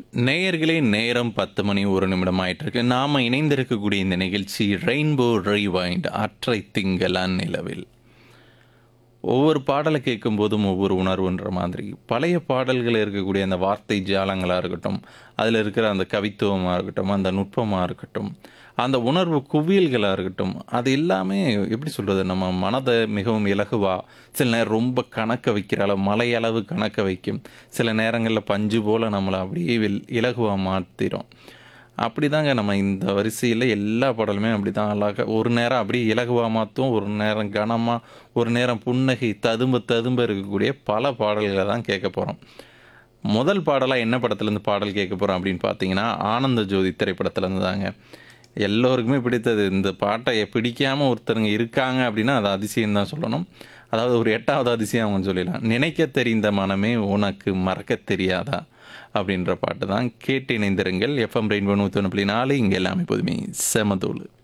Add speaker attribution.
Speaker 1: நேயர்களே நேரம் பத்து மணி ஒரு நிமிடம் ஆயிட்டிருக்கு நாம் இணைந்திருக்கக்கூடிய இந்த நிகழ்ச்சி ரெயின்போ ரிவைண்ட் அற்றை திங்கள நிலவில் ஒவ்வொரு பாடலை கேட்கும் போதும் ஒவ்வொரு உணர்வுன்ற மாதிரி பழைய பாடல்கள் இருக்கக்கூடிய அந்த வார்த்தை ஜாலங்களாக இருக்கட்டும் அதில் இருக்கிற அந்த கவித்துவமாக இருக்கட்டும் அந்த நுட்பமாக இருக்கட்டும் அந்த உணர்வு குவியல்களாக இருக்கட்டும் அது எல்லாமே எப்படி சொல்கிறது நம்ம மனதை மிகவும் இலகுவா சில நேரம் ரொம்ப கணக்க வைக்கிற அளவு மலையளவு கணக்க வைக்கும் சில நேரங்களில் பஞ்சு போல் நம்மளை அப்படியே வில் இலகுவாக மாற்றிடும் அப்படி தாங்க நம்ம இந்த வரிசையில் எல்லா பாடலுமே அப்படி தான் அழகாக ஒரு நேரம் அப்படியே இலகுவாக மாற்றும் ஒரு நேரம் கனமாக ஒரு நேரம் புன்னகை ததும்ப ததும்ப இருக்கக்கூடிய பல பாடல்களை தான் கேட்க போகிறோம் முதல் பாடலாக என்ன படத்துலேருந்து பாடல் கேட்க போகிறோம் அப்படின்னு பார்த்தீங்கன்னா ஆனந்த ஜோதி திரைப்படத்துலேருந்து தாங்க எல்லோருக்குமே பிடித்தது இந்த பாட்டை பிடிக்காமல் ஒருத்தருங்க இருக்காங்க அப்படின்னா அது அதிசயம் தான் சொல்லணும் அதாவது ஒரு எட்டாவது அதிசயம் அவங்க சொல்லிடலாம் நினைக்க தெரிந்த மனமே உனக்கு மறக்க தெரியாதா அப்படின்ற பாட்டு தான் கேட்டு இணைந்திருங்கள் எஃப்எம் ரெயின்போ நூற்றி ஒன்று புள்ளி நாலு இங்கே எல்லாமே எப்போதுமே செமதூள்